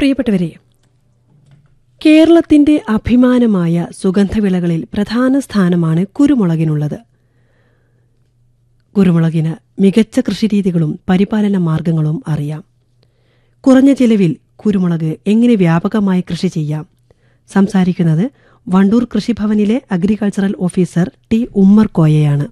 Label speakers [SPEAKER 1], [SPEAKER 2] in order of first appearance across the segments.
[SPEAKER 1] പ്രിയപ്പെട്ടവരെ കേരളത്തിന്റെ അഭിമാനമായ സുഗന്ധവിളകളിൽ പ്രധാന സ്ഥാനമാണ് കുരുമുളകിനുള്ളത് കുരുമുളകിന് മികച്ച കൃഷിരീതികളും പരിപാലന മാർഗങ്ങളും അറിയാം കുറഞ്ഞ ചിലവിൽ കുരുമുളക് എങ്ങനെ വ്യാപകമായി കൃഷി ചെയ്യാം സംസാരിക്കുന്നത് വണ്ടൂർ കൃഷിഭവനിലെ അഗ്രികൾച്ചറൽ ഓഫീസർ ടി ഉമ്മർ കോയയാണ്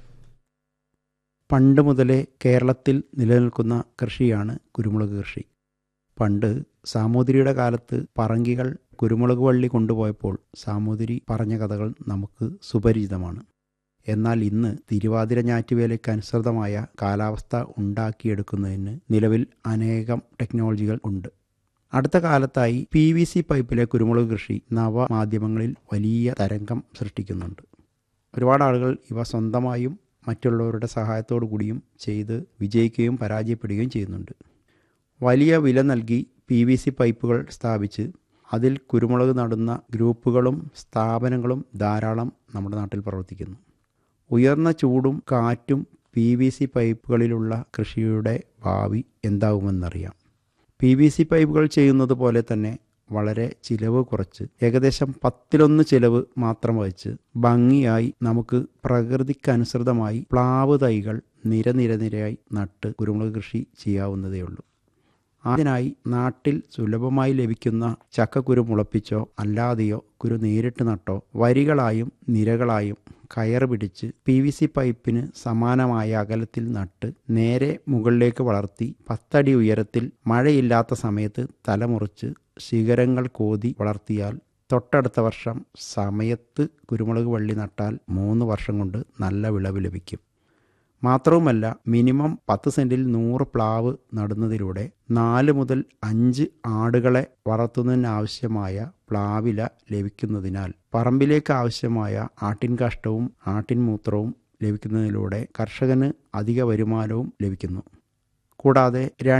[SPEAKER 2] പണ്ട് മുതലേ കേരളത്തിൽ നിലനിൽക്കുന്ന കൃഷിയാണ് കുരുമുളക് കൃഷി പണ്ട് സാമൂതിരിയുടെ കാലത്ത് പറങ്കികൾ കുരുമുളക് വള്ളി കൊണ്ടുപോയപ്പോൾ സാമൂതിരി പറഞ്ഞ കഥകൾ നമുക്ക് സുപരിചിതമാണ് എന്നാൽ ഇന്ന് തിരുവാതിര ഞാറ്റുവേലയ്ക്ക് അനുസൃതമായ കാലാവസ്ഥ ഉണ്ടാക്കിയെടുക്കുന്നതിന് നിലവിൽ അനേകം ടെക്നോളജികൾ ഉണ്ട് അടുത്ത കാലത്തായി പി വി സി പൈപ്പിലെ കുരുമുളക് കൃഷി നവമാധ്യമങ്ങളിൽ വലിയ തരംഗം സൃഷ്ടിക്കുന്നുണ്ട് ഒരുപാട് ആളുകൾ ഇവ സ്വന്തമായും മറ്റുള്ളവരുടെ സഹായത്തോടു കൂടിയും ചെയ്ത് വിജയിക്കുകയും പരാജയപ്പെടുകയും ചെയ്യുന്നുണ്ട് വലിയ വില നൽകി പി വി സി പൈപ്പുകൾ സ്ഥാപിച്ച് അതിൽ കുരുമുളക് നടുന്ന ഗ്രൂപ്പുകളും സ്ഥാപനങ്ങളും ധാരാളം നമ്മുടെ നാട്ടിൽ പ്രവർത്തിക്കുന്നു ഉയർന്ന ചൂടും കാറ്റും പി വി സി പൈപ്പുകളിലുള്ള കൃഷിയുടെ ഭാവി എന്താകുമെന്നറിയാം പി വി സി പൈപ്പുകൾ ചെയ്യുന്നത് പോലെ തന്നെ വളരെ ചിലവ് കുറച്ച് ഏകദേശം പത്തിലൊന്ന് ചിലവ് മാത്രം വഹിച്ച് ഭംഗിയായി നമുക്ക് പ്രകൃതിക്കനുസൃതമായി പ്ലാവ് തൈകൾ നിരനിര നിരയായി നട്ട് കുരുമുളക് കൃഷി ചെയ്യാവുന്നതേ ഉള്ളൂ അതിനായി നാട്ടിൽ സുലഭമായി ലഭിക്കുന്ന ചക്കക്കുരു മുളപ്പിച്ചോ അല്ലാതെയോ കുരു നേരിട്ട് നട്ടോ വരികളായും നിരകളായും കയർ പിടിച്ച് പി വി സി പൈപ്പിന് സമാനമായ അകലത്തിൽ നട്ട് നേരെ മുകളിലേക്ക് വളർത്തി പത്തടി ഉയരത്തിൽ മഴയില്ലാത്ത സമയത്ത് തലമുറിച്ച് ശിഖരങ്ങൾ കോതി വളർത്തിയാൽ തൊട്ടടുത്ത വർഷം സമയത്ത് കുരുമുളക് വള്ളി നട്ടാൽ മൂന്ന് വർഷം കൊണ്ട് നല്ല വിളവ് ലഭിക്കും മാത്രവുമല്ല മിനിമം പത്ത് സെൻറ്റിൽ നൂറ് പ്ലാവ് നടുന്നതിലൂടെ നാല് മുതൽ അഞ്ച് ആടുകളെ വളർത്തുന്നതിനാവശ്യമായ പ്ലാവില ലഭിക്കുന്നതിനാൽ പറമ്പിലേക്ക് ആവശ്യമായ ആട്ടിൻ കാഷ്ടവും ആട്ടിൻ മൂത്രവും ലഭിക്കുന്നതിലൂടെ കർഷകന് അധിക വരുമാനവും ലഭിക്കുന്നു കൂടാതെ